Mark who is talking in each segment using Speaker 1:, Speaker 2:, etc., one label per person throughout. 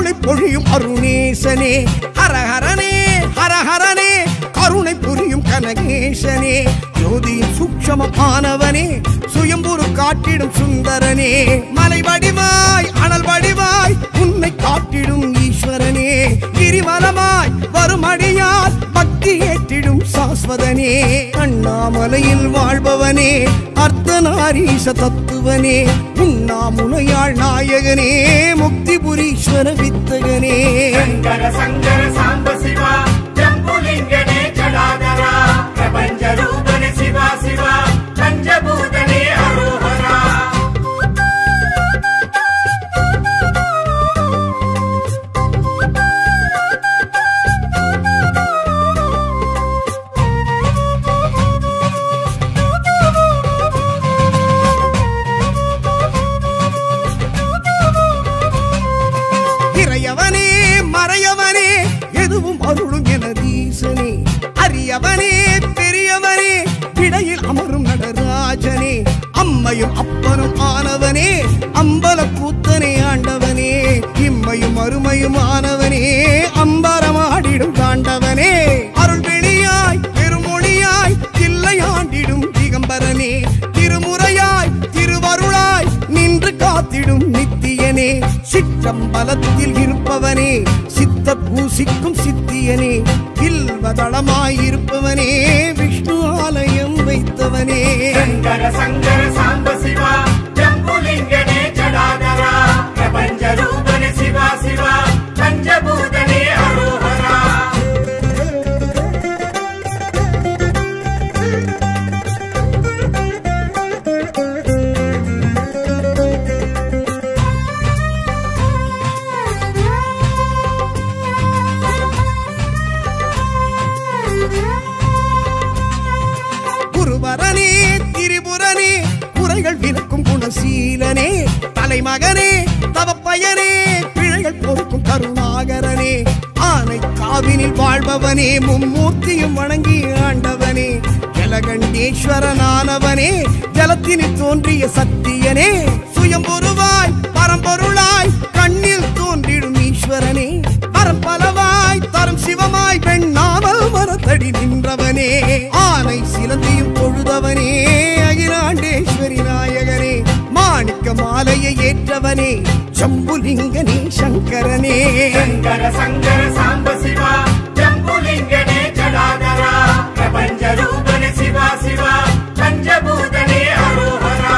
Speaker 1: அருளை பொழியும் அருணேசனே ஹரஹரனே ஹரஹரனே கருணை புரியும் கனகேசனே ஜோதியின் சூக்ஷமமானவனே சுயம்புரு காட்டிடும் சுந்தரனே மலை வடிவாய் அனல் வடிவாய் உன்னை காட்டிடும் ஈஸ்வரனே கிரிமலமாய் வரும் அடியார் பக்தி ஏற்றிடும் சாஸ்வதனே அண்ணாமலையில் வாழ்பவனே அர்த்தநாரீச தத்துவனே உண்ணாமுலையாள் நாயகனே முக்திபுரீஸ்வர வித்தகனே
Speaker 2: சங்கர சங்கர சாம்ப சிவா ஜம்புலிங்கனே ஜடாதரா பிரபஞ்ச ரூபனே சிவா சிவா பஞ்சபூதனே அரோஹரா
Speaker 1: இறையவனே மறையவனே எதுவும் அருளும் எனதீசனே அரியவனே பெரியவனே இடையில் அமரும் நடராஜனே அம்மையும் அப்பனும் ஆனவனே அம்பல கூத்தனே ஆண்டவனே இம்மையும் அருமையும் ஆனவனே அம்பரமாடிடும் தாண்டவனே அருள் வெளியாய் பெருமொழியாய் தில்லையாண்டிடும் திகம்பரனே திருமுறையாய் திருவருளாய் நின்று காத்திடும் நித்தியனே சிற்றம்பலத்தில் இருப்பவனே சித்த பூசிக்கும் சித்தியனே இல்வதளமாய் இருப்பவனே விஷ்ணு ஆலயம் வைத்தவனே
Speaker 2: சங்கர சங்கர சாம்ப சிவா ஜம்புலிங்கனே ஜடாதரா பிரபஞ்ச ரூபனே சிவா சிவா பஞ்சபூதனே அரோஹரா
Speaker 1: குருவரனே திரிபுரனே குறைகள் விளக்கும் குணசீலனே தலைமகனே தவப்பயனே பிழைகள் பொறுக்கும் கருணாகரனே ஆனை காவினில் வாழ்பவனே மும்மூர்த்தியும் வணங்கி ஆண்டவனே ஜலகண்டேஸ்வரனானவனே ஜலத்தினில் தோன்றிய சத்தியனே சுயம்பொருவாய் பரம்பொருளாய் கண்ணில் தோன்றிடும் ஈஸ்வரனே பரம்பலவாய் தரும் சிவமாய் பெண்ணாமல் மரத்தடி நின்றவனே ஆனை சிலந்தியும் தொழுதவனே அகிலாண்டேஸ்வரி நாயகனே மாணிக்க மாலையை ஏற்றவனே சம்புலிங்கனே சங்கரனே
Speaker 2: சங்கர சங்கர சாம்ப சிவா ஜம்புலிங்கனே ஜடாதரா பிரபஞ்ச ரூபனே சிவா சிவா பஞ்சபூதனே அரோஹரா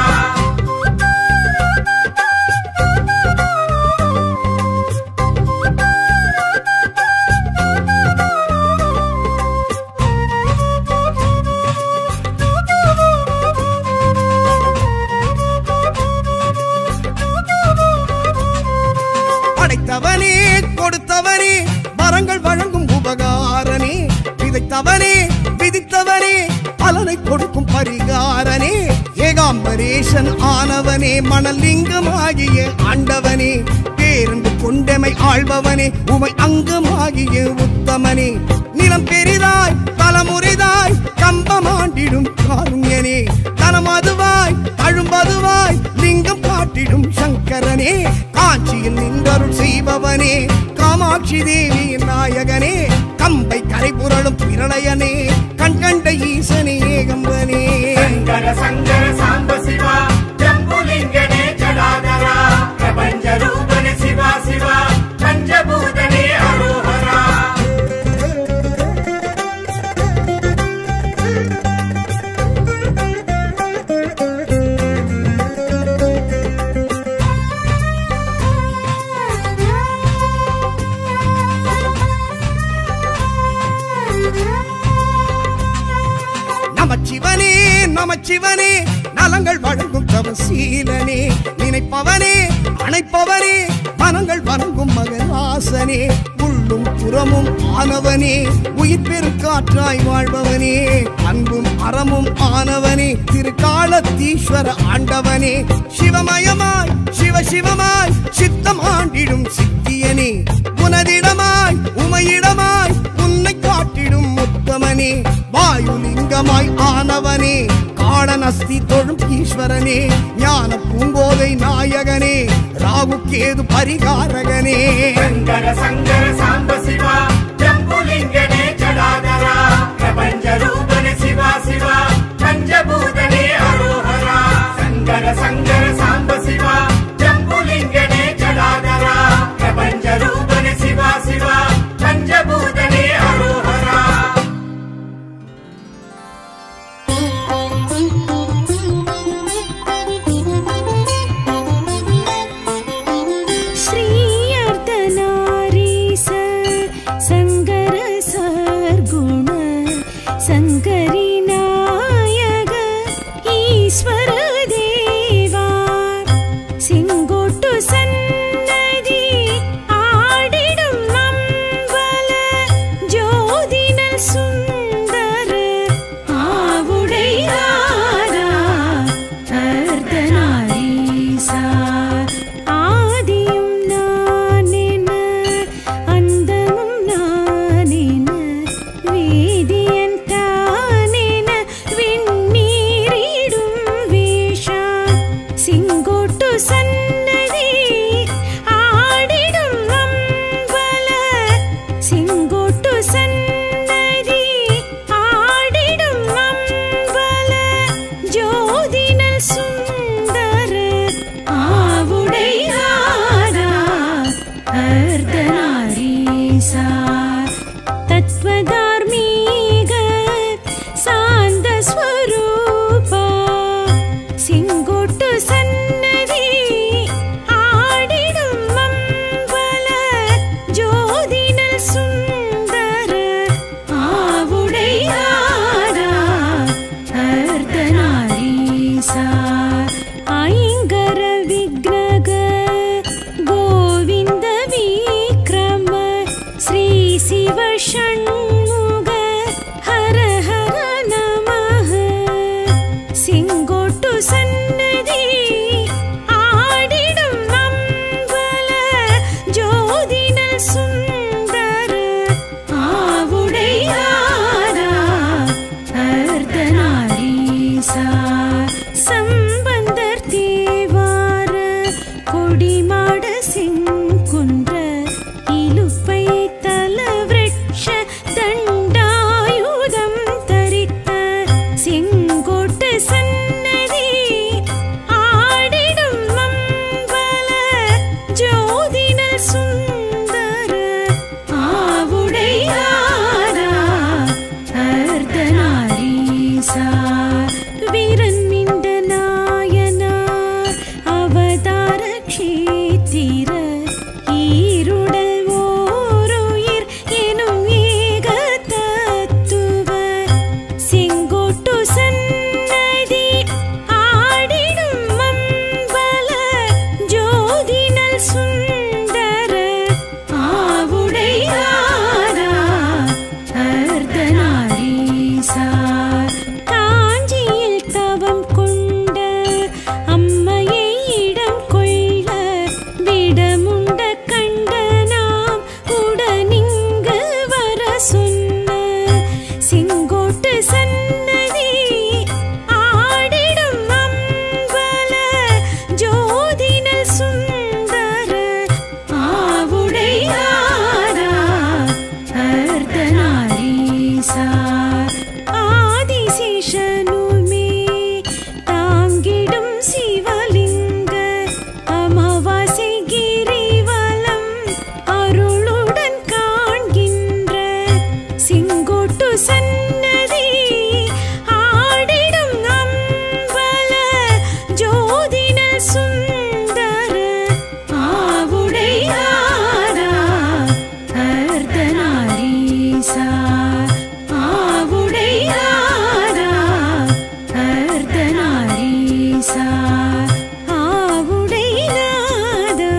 Speaker 1: படைத்தவனே கொடுத்தவனே வரங்கள் வழங்கும் உபகாரனே விதைத்தவனே விதித்தவனே பலனை கொடுக்கும் பரிகாரனே ஏகாம்பரேசன் ஆனவனே மணலிங்கமாகிய ஆண்டவனே பேருந்து கொண்டமை ஆள்பவனே உமை அங்கமாகிய உத்தமனே நிலம் பெரிதாய் தலமுறைதாய் கம்பமாண்டிடும் காருண்யனே தனமதுவாய் அழும்பதுவாய் லிங்கம் காட்டிடும் சங்கரனே காஞ்சியில் நின்றருள் செய்பவனே காமாட்சி தேவியின் நாயகனே கம்பை கரை புரளும் பிரளயனே கண்கண்ட ஈசனே ஏகம்பனே
Speaker 2: சங்கர சங்கர சாம்ப சிவா ஜம்புலிங்கனே ஜடாதரா பிரபஞ்ச ரூபனே சிவா சிவா பஞ்சபூதனே அரோஹரா
Speaker 1: நமச்சிவனே நமச்சிவனே நலங்கள் வழங்கும் தவசீலனே நினைப்பவனே அணைப்பவனே மனங்கள் வணங்கும் மகராசனே உள்ளும் புறமும் ஆனவனே உயிர் பெருக்காற்றாய் வாழ்பவனே அன்பும் அறமும் ஆனவனே திருக்காலத்தீஸ்வர ஆண்டவனே சிவமயமாய் சிவ சிவமாய் சித்தம் ஆண்டிடும் சித்தியனே உனதிடமாய் உமையிடமாய் உன்னை காட்டிடும் முத்தமனே வாயுலிங்கமாய் ஆனவனே காடனஸ்தி தொழும் ஈஸ்வரனே ஞான ஞான பூங்கோதை நாயகனே ராகு கேது பரிகாரகனே
Speaker 2: சங்கர சங்கர சாம்ப சிவா ஜம்புலிங்கனே ஜடாதரா பிரபஞ்ச ரூபனே சிவா சிவா பஞ்சபூதனே அரோஹரா சங்கர சங்கர சாம்ப சிவா ஜம்புலிங்கனே ஜடாதரா பிரபஞ்ச ரூபனே சிவா சிவா பஞ்சபூதனே அரோஹரா
Speaker 3: श्री अर्धनारीस सङ्गर सर्गुण सङ्करि नायक ईश्वर देवा செங்கோட்டு சன்னதி ஆடிடும் நம்பல ஜோதினல் சுந்தர ஆவுடையாரா அர்த்தநாரீசா ஆதியும் நானென அந்தமும் நானென வேதியன் தானென விண்ணீரிடும் வேஷா சிங்கோட்டு சன்னதி ஆடிடும் நம்பல சிங்கோட்டு சன்னதி ஆடிடும் நம்பல ஜோதினல் சுந்தர ஆவுடையாரா அர்த்தநாரீசா தத்வதார்மீக சாந்த ஸ்வரூபா சிங்கோட்டு சன்னதி ஆடிடும் மம்பல ஜோதினல் சுந்தர ஆவுடையாரா அர்த்தநாரீசா ஐங்கர விக்ரக கோவிந்த விக்ரம ஸ்ரீ சிவ ஷண்முக ஹர ஹர நமः சிங்கோட்டு சன்னதி ஆடிடும் நம்பல ஜோதினல் சுந்தர ஆவுடையாரா அர்த்தநாரீசா சம்பந்தர் தேவார கொடிமாட செங்குன்ற இலுப்பை தலவிருட்ச தண்டாயுதம் தரித்த செங்கோட்டு சன்னதி ஆடிடும் மம்பல ஜோதினல் சுந்தர ஆவுடையாரா அர்த்தநாரீசா வீரன் மிண்ட நாயனார் அவதார க்ஷேத்திர ஈருடல் ஓருயிர் எனும் ஏக தத்துவ செங்கோட்டு சன்னதி ஆடிடும் மம்பல ஜோதினல் சுந்தர ஆவுடையாரா அர்த்தநாரீசா காஞ்சியில் தவம் கொண்ட அம்மையை இடம் கொள்ள விடமுண்ட கண்ட நாம் உடனிங்கு வர சொன்ன செங்கோட்டு சன்னதி ஆடிடும் அம்பல ஜோதினல் சுந்தர ஆவுடையாரா அர்த்தநாரீசா ஆதிசேஷனுமே தாங்கிடும் சிவலிங்க அமாவாசை கிரிவலம் அருளுடன் காண்கின்ற சிங்கோட்டு சன்னதி ஆடிடும் அம்பல ஜோதின சுந்தர ஆவுடையாரா அர்த்தநாரீசா ஆவுடையாரா அர்த்தநாரீசா ஆவுடையாரா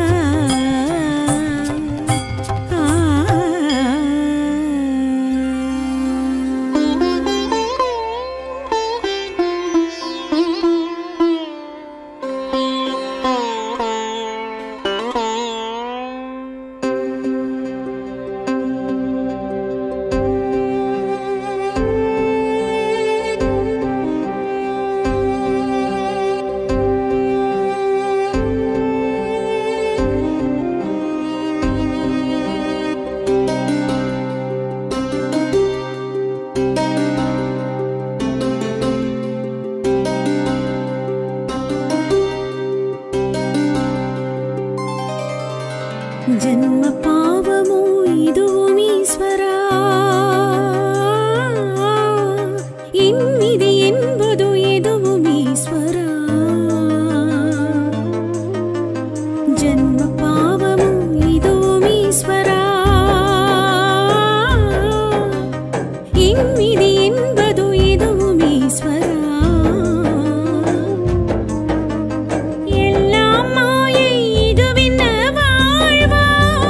Speaker 3: ஆ என் விதி என்பதோ எதுவும் ஈஸ்வரா எல்லாம் மாயை இதுவென்ன வாழ்வா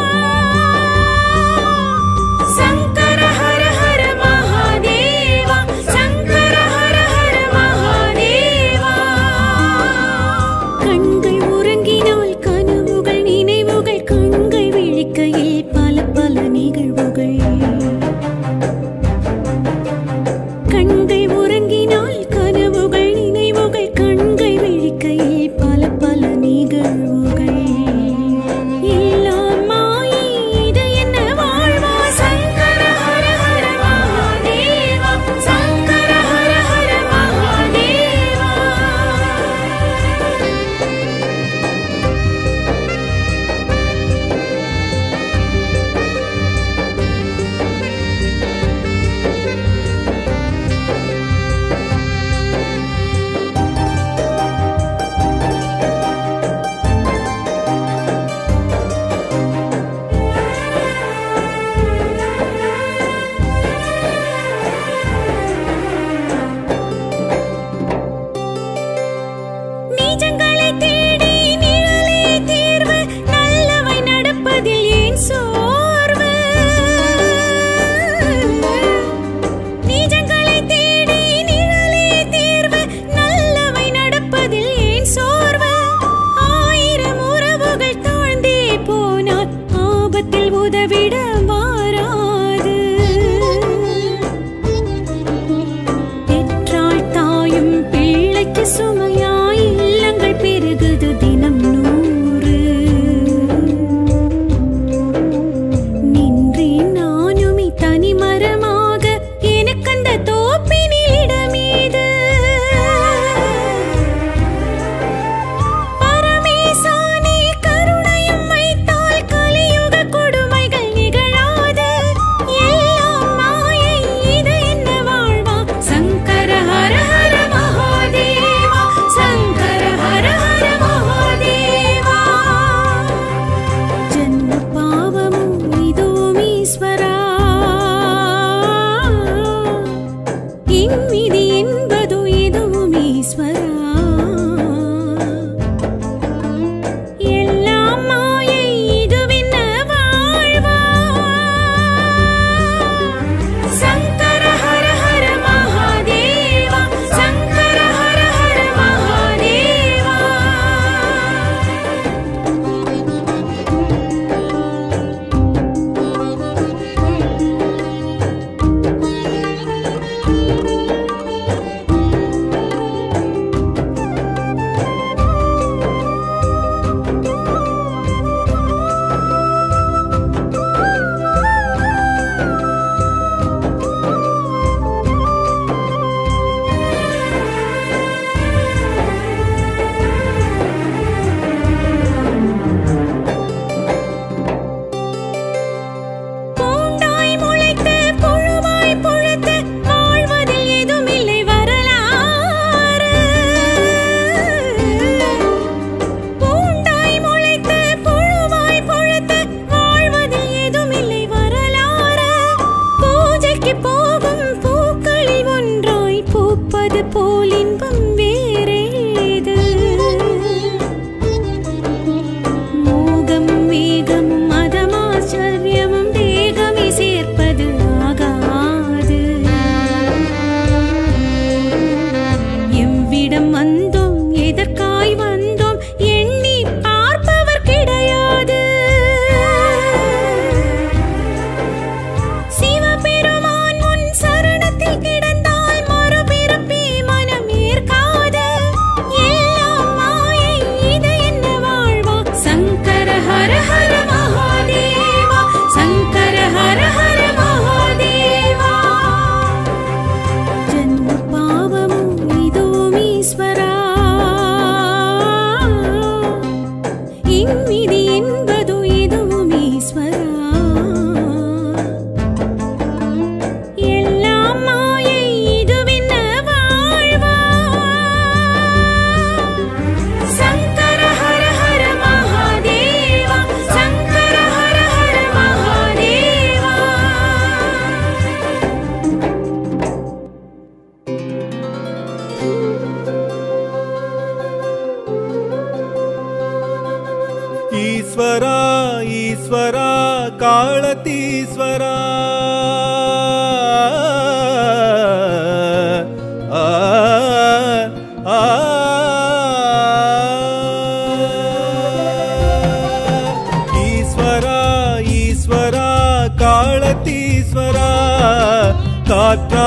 Speaker 3: சங்கர ஹர ஹர மகாதேவா சங்கர ஹர ஹர மகாதேவா கண்கள் உறங்கினால் கனவுகள் நினைவுகள் கண்கள் விழிக்கையில் பல பல நிகழ்வுகள்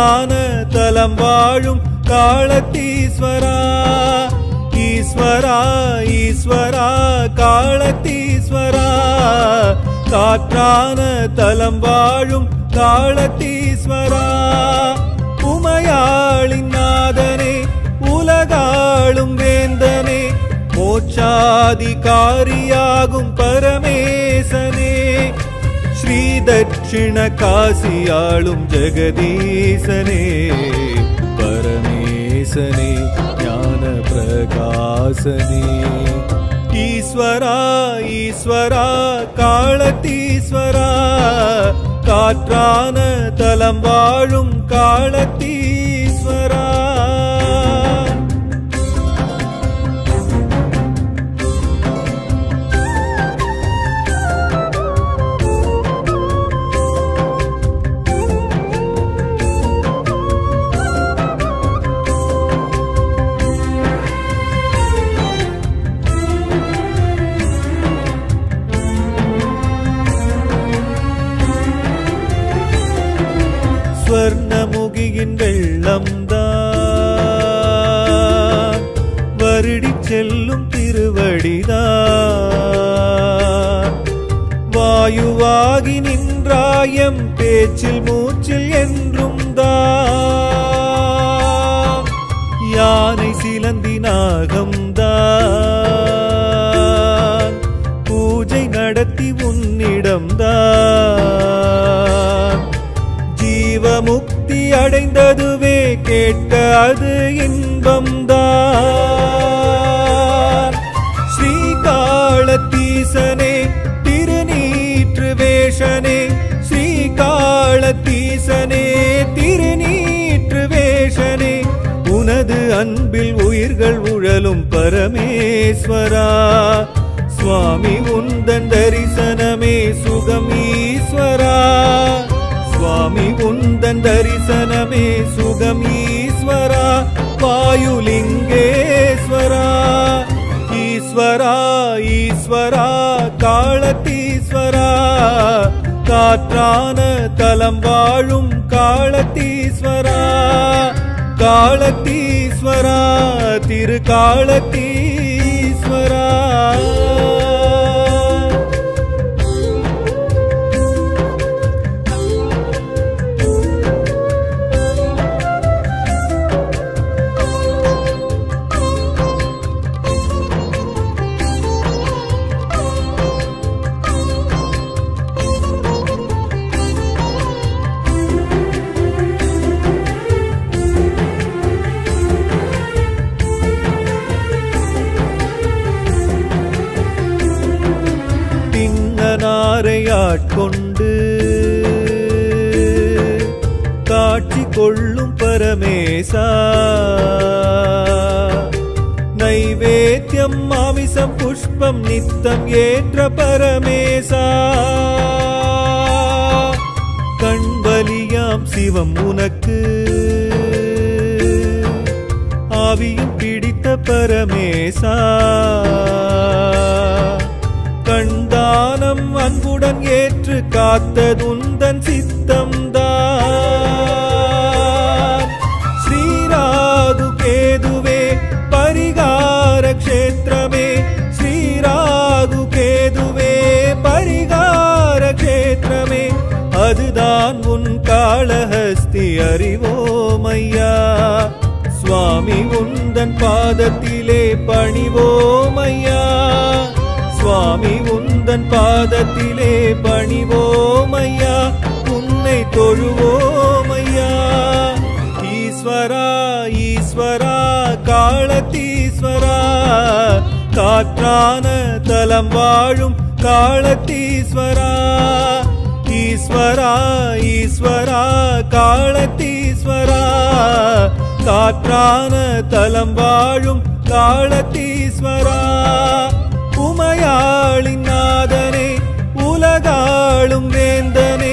Speaker 4: காற்றான தலம் வாழும் காலத்தீஸ்வரா ஈஸ்வரா ஈஸ்வரா காலத்தீஸ்வரா காற்றான தலம் வாழும் காலத்தீஸ்வரா உமையாளின் நாதனே உலகாளும் வேந்தனே மோட்சாதிகாரியாகும் பரமேசனே ஸ்ரீ தட்சிண காசியாளும் ஜெகதீசனே பரமேசனே ஞான பிரகாசனே ஈஸ்வரா ஈஸ்வரா காலத்தீஸ்வரா காற்றான தலம் வாழும் காலத்தீஸ்வரா ஸ்வர்ணமுகியின் வெள்ளம்தான் வருடி செல்லும் திருவடிதான் வாயுவாகி நின்றாயம் பேச்சில் மூச்சில் என்றும் தான் யானை சிலந்தி நாகம்தான் பூஜை நடத்தி உன்னிடம்தான் ஜீவமுக்தி அடைந்ததுவே கேட்க அது இன்பம்தான் ஸ்ரீகாளத்தீசனே திருநீற்று வேஷனே ஸ்ரீகாளத்தீசனே திருநீற்று வேஷனே உனது அன்பில் உயிர்கள் உழலும் பரமேஸ்வரா சுவாமி உந்தன் தரிசனமே சுகம் ஈஸ்வரா சுவாமி உந்தன் தரிசனமே சுகம் ஈஸ்வரா வாயுலிங்கேஸ்வரா ஈஸ்வரா ஈஸ்வரா காலத்தீஸ்வரா காற்றான தலம் வாழும் காலத்தீஸ்வரா காலத்தீஸ்வரா திரு காலத்தீஸ்வரா திங்கனாரை ஆட்கொண்டு காட்சி கொள்ளும் பரமேசா நைவேத்தியம் மாமிசம் புஷ்பம் நித்தம் ஏற்ற பரமேசா கண்பலியாம் சிவம் உனக்கு ஆவியும் பிடித்த பரமேசா கண்தானம் அன்புடன் ஏற்று காத்ததுந்தன் சித்தம்தான் ஸ்ரீராகு கேதுவே பரிகார க்ஷேத்திரமே ஸ்ரீராகு கேதுவே பரிகார க்ஷேத்திரமே அதுதான் உன் காளஹஸ்தி அறிவோமையா சுவாமி உந்தன் பாதத்திலே பணிவோமையா சுவாமி உந்தன் பாதத்திலே பணிவோமையா உன்னை தொழுவோமையா ஈஸ்வரா ஈஸ்வரா காலத்தீஸ்வரா காற்றான தலம் வாழும் காலத்தீஸ்வரா ஈஸ்வரா ஈஸ்வரா காலத்தீஸ்வரா காற்றான தலம் வாழும் காலத்தீஸ்வரா உமையாளின் நாதனே உலகாளும் வேந்தனே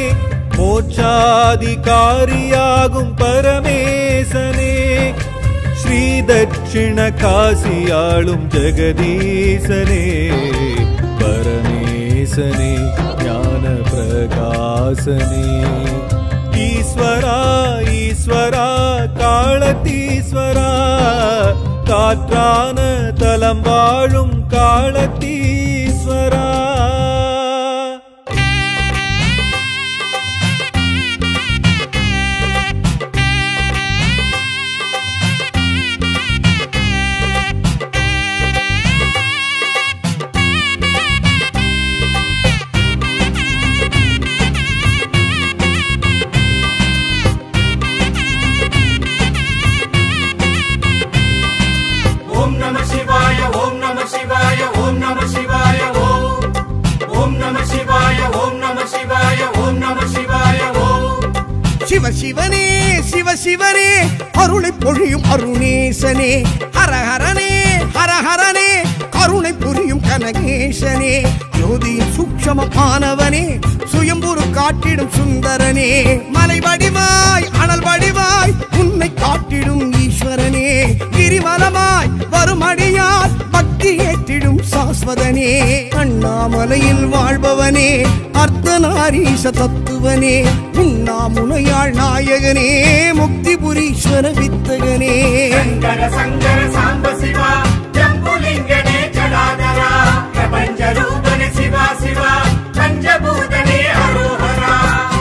Speaker 4: மோட்சாதிகாரியாகும் பரமேசனே ஸ்ரீ தட்சிண காசியாளும் ஜெகதீசனே பரமேசனே ஞான பிரகாசனே ஈஸ்வரா ஈஸ்வரா காலத்தீஸ்வரா காற்றான தலம் வாழும் காலத்தீஸ்வரா
Speaker 2: ஓம் நம சிவாய ஓம் நம சிவாய ஓம் நம சிவாய ஓம் ஓம் நம சிவாய ஓம் நம சிவாய ஓம் நம சிவாய ஓம்
Speaker 1: சிவ சிவனே சிவ சிவனே அருளை பொழியும் அருணேசனே ஹரஹரனே ஹரஹரனே கருணை புரியும் கனகேசனே ஜோதியின் சூக்ஷமமானவனே சுயம்புரு காட்டிடும் சுந்தரனே மலை வடிவாய் அனல் வடிவாய் உன்னை காட்டிடும் ஈஸ்வரனே கிரிவலமாய் வரும் அடியார் பக்தி ஏற்றிடும் சாஸ்வதனே அண்ணாமலையில் வாழ்பவனே அர்த்தநாரீச தத்துவனே உண்ணாமுனையாள் நாயகனே முக்திபுரீஸ்வர வித்தகனே
Speaker 2: சங்கர சங்கர சாம்ப சிவா ஜம்புலிங்கனே ஜடாதரா பிரபஞ்ச ரூபனே சிவா சிவா பஞ்சபூதனே அரோஹரா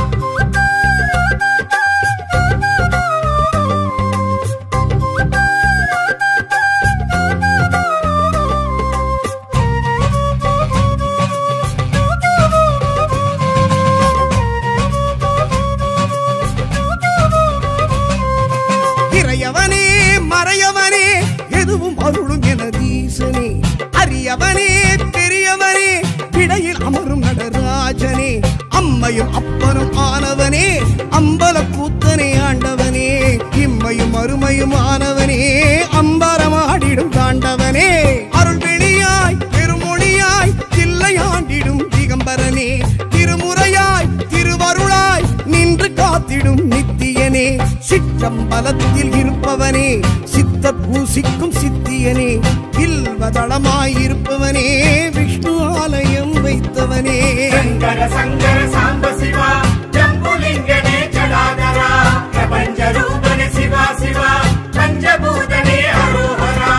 Speaker 1: இறையவனே மறையவனே எதுவும் அருளும் எனதீசனே அரியவனே பெரியவனே விடையில் அமரும் நடராஜனே அம்மையும் அப்பனும் ஆனவனே அம்பல கூத்தனே ஆண்டவனே இம்மையும் அருமையும் ஆனவனே அம்பரமாடிடும் தாண்டவனே அருள் வெளியாய் பெருமொழியாய் தில்லையாண்டிடும் திகம்பரனே திருமுறையாய் திருவருளாய் நின்று காத்திடும் நித்தியனே சிற்றம்பலத்தில் இருப்பவனே சித்த பூசிக்கும் சித்தியனே இல்வதளமாய் இருப்பவனே விஷ்ணு ஆலயம் வைத்தவனே
Speaker 2: சங்கர சங்கர சாம்ப சிவா ஜம்புலிங்கனே ஜடாதரா பிரபஞ்ச ரூபனே சிவா சிவா பஞ்சபூதனே அரோஹரா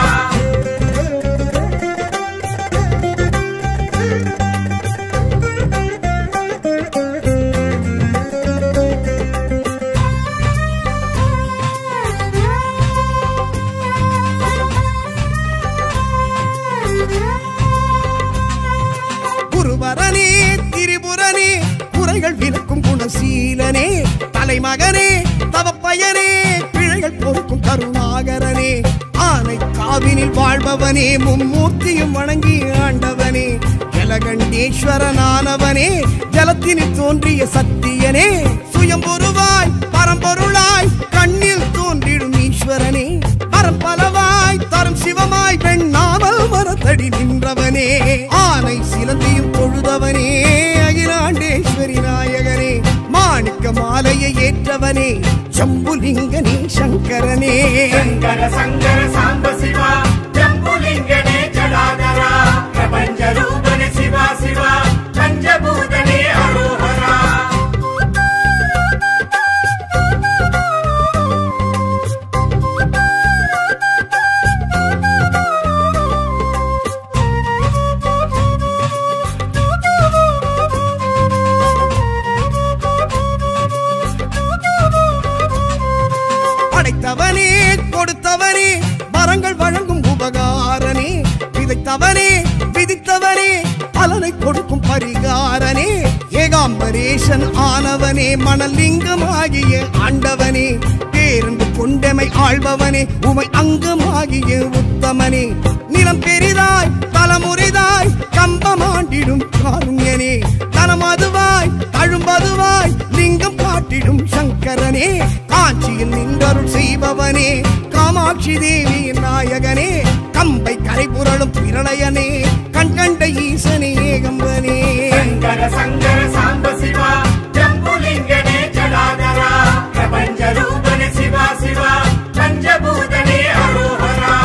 Speaker 1: குருவரனே திரிபுரனே குறைகள் விலக்கும் குணசீலனே தலைமகனே தவப்பயனே பிழைகள் பொறுக்கும் கருணாகரனே ஆனை காவினில் வாழ்பவனே மும்மூர்த்தியும் வணங்கி ஆண்டவனே ஜலகண்டேஸ்வரனானவனே ஜலத்தினில் தோன்றிய சத்தியனே சுயம்பொருவாய் பரம்பொருளாய் கண்ணில் தோன்றிடும் ஈஸ்வரனே பரம்பலவாய் தரும் சிவமாய் பெண்ணாமல் மரத்தடி நின்றவனே ஆனை சிலந்தியும் தொழுதவனே அகிலாண்டேஸ்வரி நாயகனே மாணிக்க மாலையை ஏற்றவனே சம்புலிங்கனே சங்கரனே
Speaker 2: சங்கர சங்கர சாம்ப சிவா ஜம்புலிங்கனே ஜடாதரா பிரபஞ்ச ரூபனே சிவா சிவா பஞ்சபூதனே அரோஹரா
Speaker 1: படைத்தவனே கொடுத்தவனே வரங்கள் வழங்கும் உபகாரனே விதைத்தவனே விதித்தவனே பலனை கொடுக்கும் பரிகாரனே ஏகாம்பரேசன் ஆனவனே மணலிங்கமாகிய ஆண்டவனே பேருந்து கொண்டமை ஆள்பவனே உமை அங்கமாகிய உத்தமனே நிலம் பெரிதாய் தலமுறைதாய் கம்பமாண்டிடும் காருண்யனே தனமதுவாய் தழும்பதுவாய் லிங்கம் காட்டிடும் சங்கரனே காஞ்சியில் நின்றருள் செய்பவனே காமாட்சி தேவியின் நாயகனே கம்பை கரை புரளும் பிரளயனே கண்கண்ட ஈசனே ஏகம்பனே
Speaker 2: சங்கர சங்கர சாம்ப சிவா ஜம்புலிங்கனே ஜடாதரா பிரபஞ்ச ரூபனே சிவா சிவா பஞ்சபூதனே அரோஹரா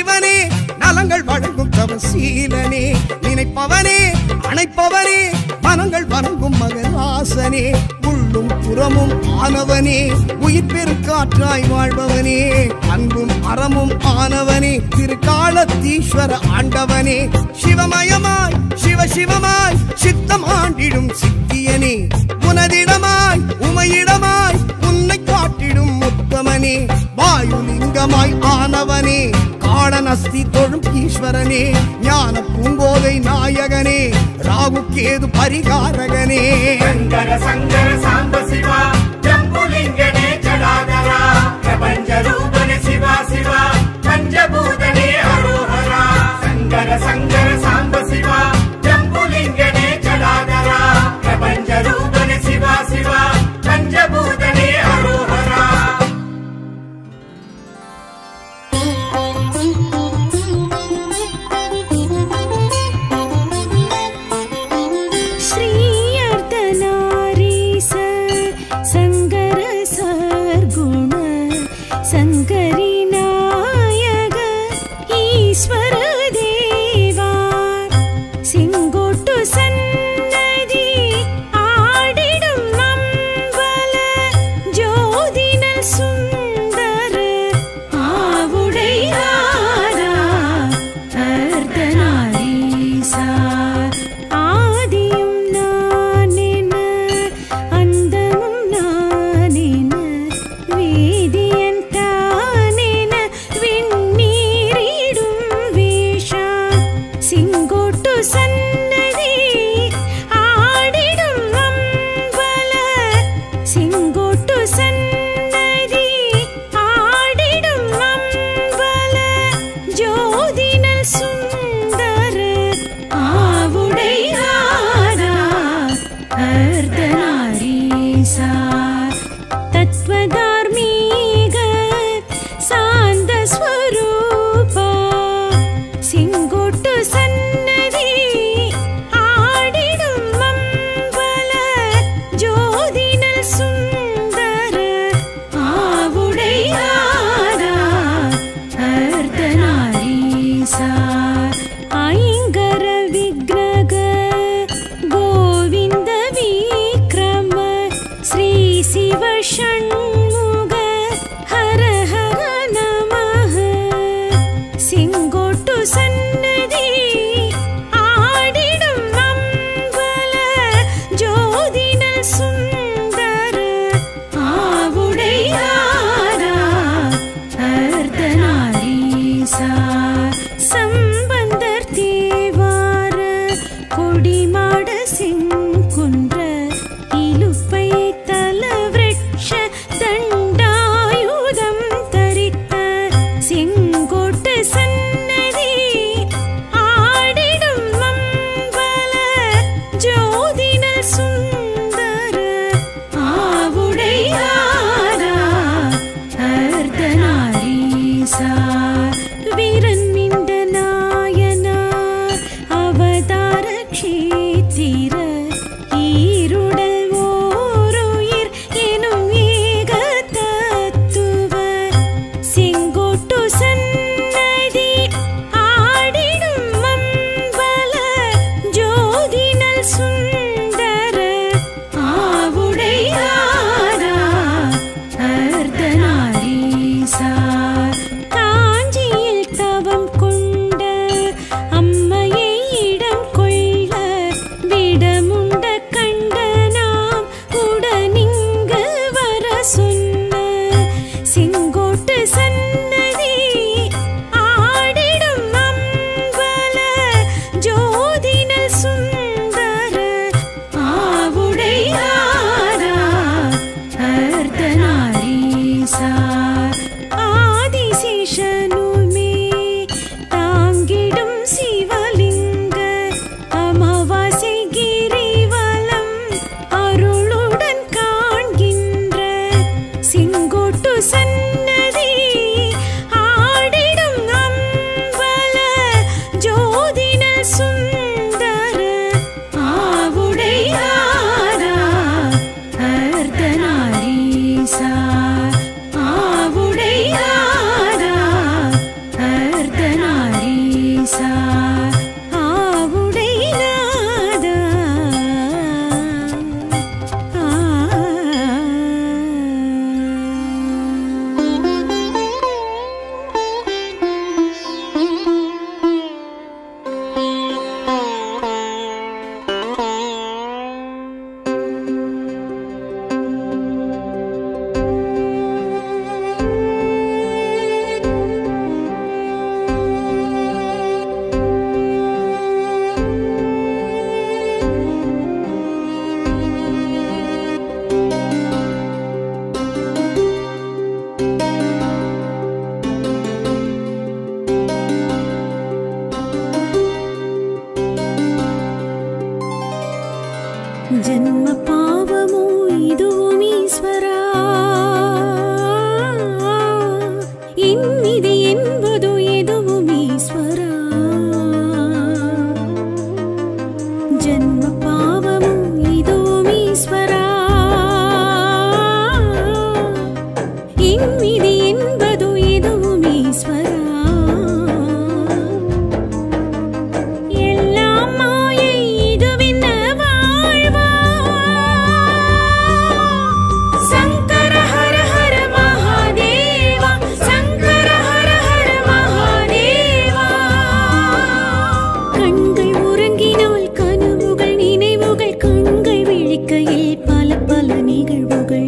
Speaker 1: சிவனே நலங்கள் வழங்கும் தவசீலனே நினைப்பவனே அணைப்பவனே மனங்கள் வணங்கும் மகராசனே உள்ளும் புறமும் ஆனவனே உயிர் பெருக்காற்றாய் வாழ்பவனே அன்பும் அறமும் ஆனவனே திருக்காலத்தீஸ்வர ஆண்டவனே சிவமயமாய் சிவ சிவமாய் சித்தம் ஆண்டிடும் சித்தியனே உனதிடமாய் உமையிடமாய் உன்னை காட்டிடும் முத்தமனே வாயுலிங்கமாய் ஆனவனே காடனஸ்தி தொழும் ஈஸ்வரனே ஞான பூங்கோதை நாயகனே ராகு கேது பரிகாரகனே
Speaker 2: சங்கர சங்கர சாம்ப சிவா ஜம்புலிங்கனே ஜடாதரா பிரபஞ்ச ரூபனே சிவா சிவா பஞ்சபூதனே அரோஹரா சங்கர சங்கர சாம்ப சிவா ஜம்புலிங்கனே ஜடாதரா பிரபஞ்ச ரூபனே சிவா சிவா பஞ்சபூதனே அரோஹரா
Speaker 3: श्री अर्धनारीस सङ्गर सर्गुण सङ्करि नायक ईश्वर देवा செங்கோட்டு சன்னதி ஆடிடும் நம்பல ஜோதின சுந்தர ஆவுடையாரா அர்த்தநாரீசா ஆதியும் நானென அந்தமும் நானென வேதியன் தானென விண்ணீரிடும் வேஷா சிங்கோட்டு சன்னதி ஆடிடும் அம்பல சிங்கோட்டு சன்னதி ஆடிடும் அம்பல ஜோதினல் சுந்தர ஆவுடையாரா அர்த்தநாரீசா தத்வதார்மீக சாந்த ஸ்வரூபா சிங்கோட்டு சன்னதி ஆடிடும் அம்பல ஜோதினல் சுந்தர ஆவுடையாரா அர்த்தநாரீசா ஐங்கர விக்னக கோவிந்த விக்ரம ஸ்ரீ சிவ ஷண்முக ஹர ஹர நமः செங்கோட்டு சன்னதி ஆடிடும் அம்பல ஜோதினல் சுந்தர ஆவுடையாரா அர்த்தநாரீசா சம்பந்தர் தேவார கொடிமாட செங்குன்ற இலுப்பை தல விரட்ச தண்டாயுதம் தரித்த செங்கோட்டு சன்னதி ஆடிடும் அம்பல ஜோதின சுந்தர ஜன்ம பாவமோ இதுவும் ஈஸ்வரா இன்மிதி என்பதோ எதுவும் ஈஸ்வரா ஜன்ம பாவமோ இதுவும் ஈஸ்வரா இன்மிதி என்பதோ எதுவும் ஈஸ்வரா எல்லாம் மாயை இதுவென்ன வாழ்வா சங்கர ஹர ஹர மகாதேவா சங்கர ஹர ஹர மகாதேவா கண்கள் உறங்கினால் கனவுகள் நினைவுகள் கண்கள் விழிக்கையில் பல பல நிகழ்வுகள்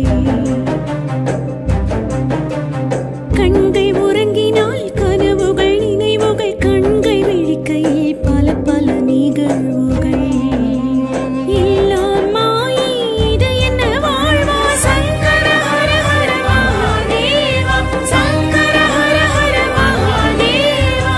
Speaker 3: கண்கள் உறங்கினால் கனவுகள் நினைவுகள் கண்கள் விழிக்கையில் பல பல நிகழ்வுகள் எல்லாம் மாயை இது என்ன வாழ்வா சங்கர ஹர ஹர மகாதேவா சங்கர ஹர ஹர மகாதேவா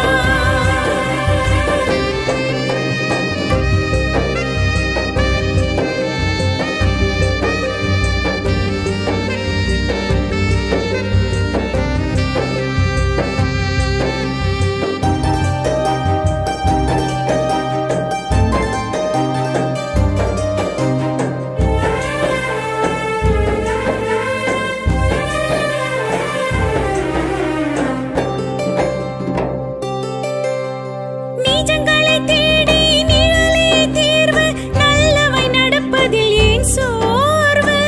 Speaker 3: நீஜங்களை தேடி நிழலே தேர்வு நல்லவை நடப்பதில் ஏன் சோர்வு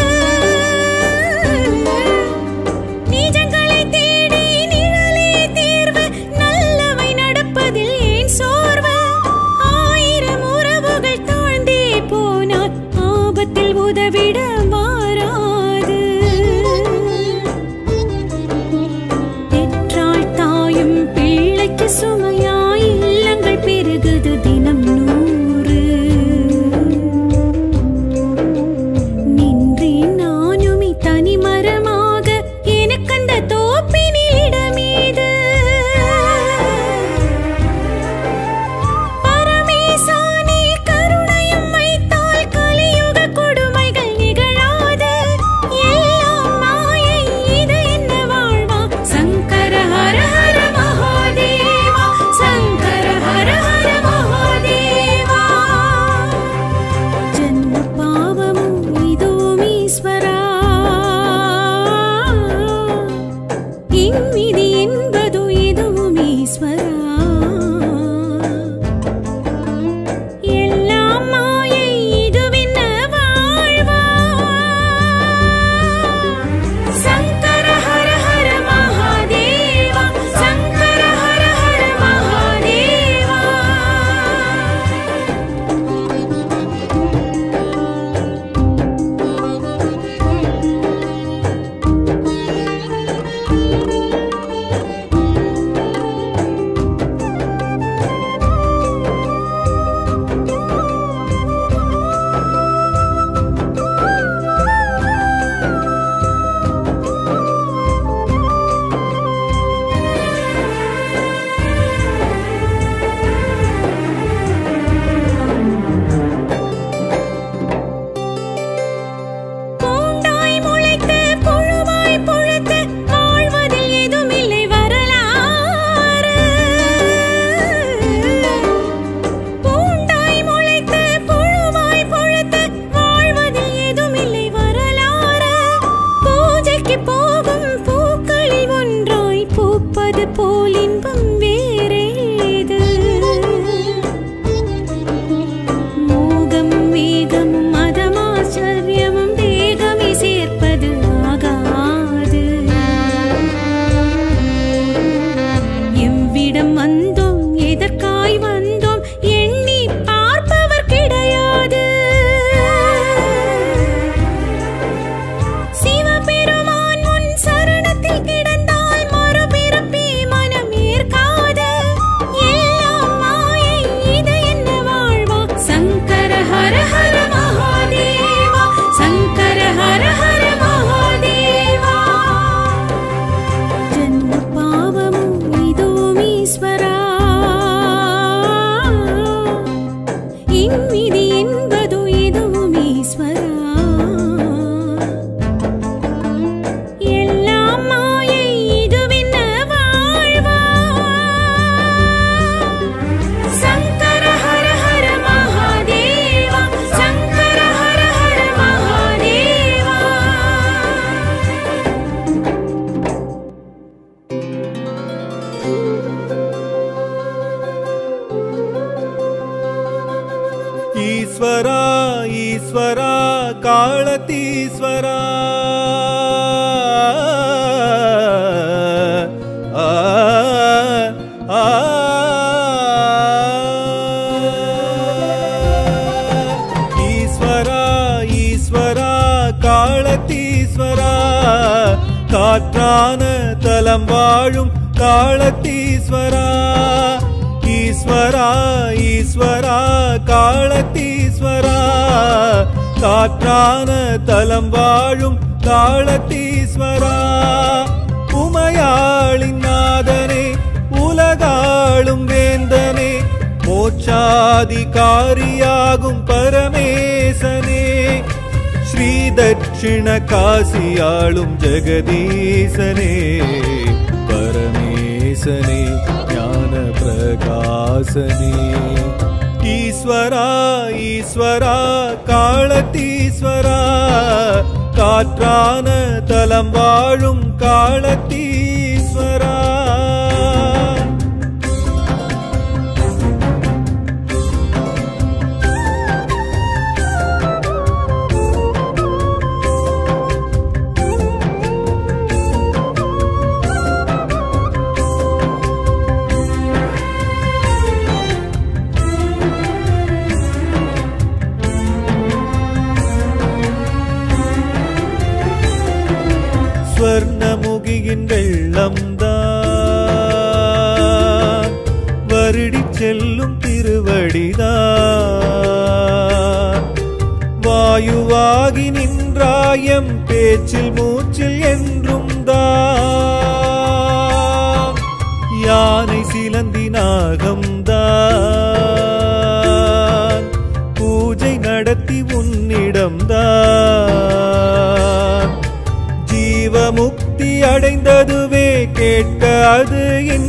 Speaker 3: நீஜங்களை தேடி நிழலே தேர்வு நல்லவை நடப்பதில் ஏன் சோர்வு ஆயிரம் உறவுகள் தாழ்ந்தே போனால் ஆபத்தில் உதவிட மாறாது பெற்றாள் தாயும் பிள்ளைக்கு சுமையாய் இல்லங்கள் பெருகுது தினம் நூறு நின்றேன் நானுமே தனி மரமாக எனக்கந்த தோப்பினில் இடமீது பரமேசானே கருணையும் வைத்தால் கலியுக கொடுமைகள் நிகழாது
Speaker 4: ஈஸ்வரா காளத்தீஸ்வரா ஆ, ஆ, ஈஸ்வரா ஈஸ்வரா காளத்தீஸ்வரா காற்றான தலம் வாழும் காளத்தீஸ்வரா ஈஸ்வரா ஈஸ்வரா காளத்தீஸ்வரா காற்றான தலம் வாழும் காளத்தீஸ்வரா உமையாளின் நாதனே உலகாளும் வேந்தனே மோட்சாதிகாரியாகும் பரமேசனே ஸ்ரீ தட்சிண காசியாளும் ஜெகதீசனே பரமேசனே ஞான பிரகாசனே ஈஸ்வரா ஈஸ்வரா காளத்தீஸ்வரா காற்றான தலம் வாழும் காளத்தீஸ்வரா ஸ்வர்ணமுகியின் வெள்ளம்தான் வருடி செல்லும் திருவடிதான் வாயுவாகி நின்றாயம் பேச்சில் மூச்சில் என்றும் தான் யானை சிலந்தி நாகம்தான் பூஜை நடத்தி உன்னிடம்தான் ஜீவமுக்தி அடைந்ததுவே கேட்க அது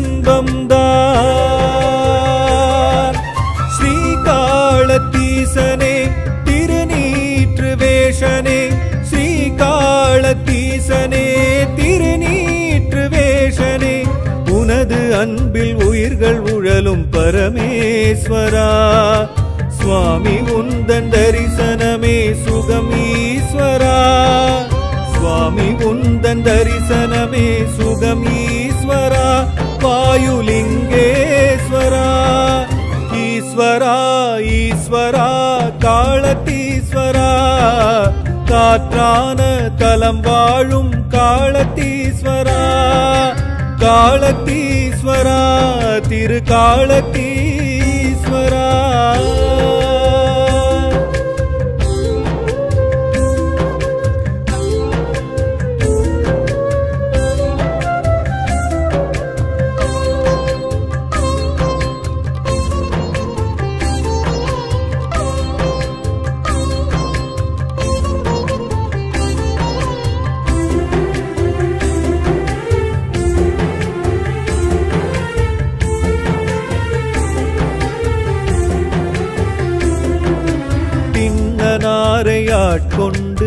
Speaker 4: இன்பம்தான் ஸ்ரீகாளத்தீசனே திருநீற்று வேஷனே ஸ்ரீகாளத்தீசனே திருநீற்று வேஷனே உனது அன்பில் உயிர்கள் உழலும் பரமேஸ்வரா சுவாமி உந்தன் தரிசனமே சுகம் ஈஸ்வரா சுவாமி உந்தன் தரிசனமே சுகம் ஈஸ்வரா வாயுலிங்கேஸ்வரா ஈஸ்வரா ஈஸ்வரா காளத்தீஸ்வரா காற்றான தலம் வாழும் காளத்தீஸ்வரா காளத்தீஸ்வரா திரு காளத்தீஸ்வரா திண்ணனாரை ஆட்கொண்டு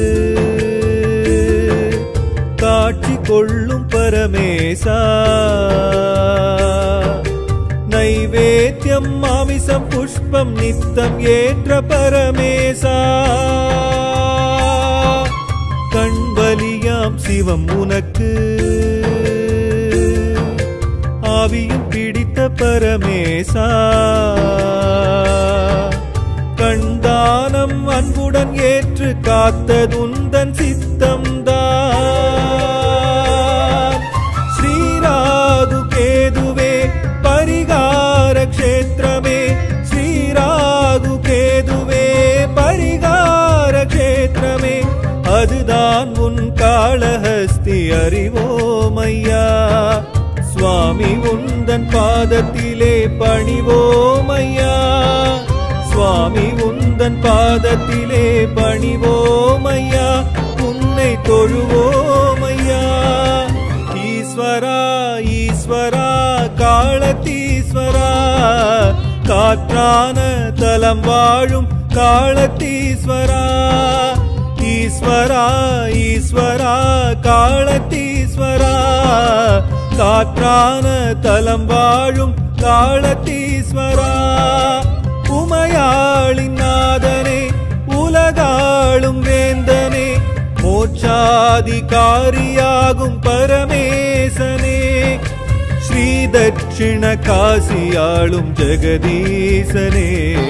Speaker 4: காட்சி கொள்ளும் பரமேசா நைவேத்தியம் மாமிசம் புஷ்பம் நித்தம் ஏற்ற பரமேசா கண்பலியாம் சிவம் உனக்கு ஆவியும் பிடித்த பரமேசா கண்தானம் அன்புடன் ஏற்று காத்ததுந்தன் சித்தம்தான் ஸ்ரீராகு கேதுவே பரிகார க்ஷேத்திரமே ஸ்ரீராகு கேதுவே பரிகார க்ஷேத்திரமே அதுதான் உன் காளஹஸ்தி அறிவோமையா சுவாமி உந்தன் பாதத்திலே பணிவோமையா சுவாமி உந்தன் பாதத்திலே பணிவோமையா உன்னை தொழுவோமையா ஈஸ்வரா ஈஸ்வரா காளத்தீஸ்வரா காற்றான தலம் வாழும் காளத்தீஸ்வரா ஈஸ்வரா ஈஸ்வரா காளத்தீஸ்வரா காற்றான தலம் வாழும் காளத்தீஸ்வரா உமையாளின் நாதனே உல சர்வாதிகாரியாகும் பரமேசனே ஸ்ரீ தட்சிண காசியாளும் ஜெகதீசனே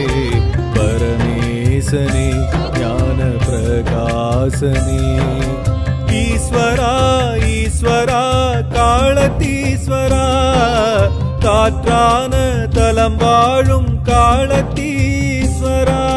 Speaker 4: பரமேசனே ஞான பிரகாசனே ஈஸ்வரா ஈஸ்வரா காலத்தீஸ்வரா காற்றான தலம் வாழும் காலத்தீஸ்வரா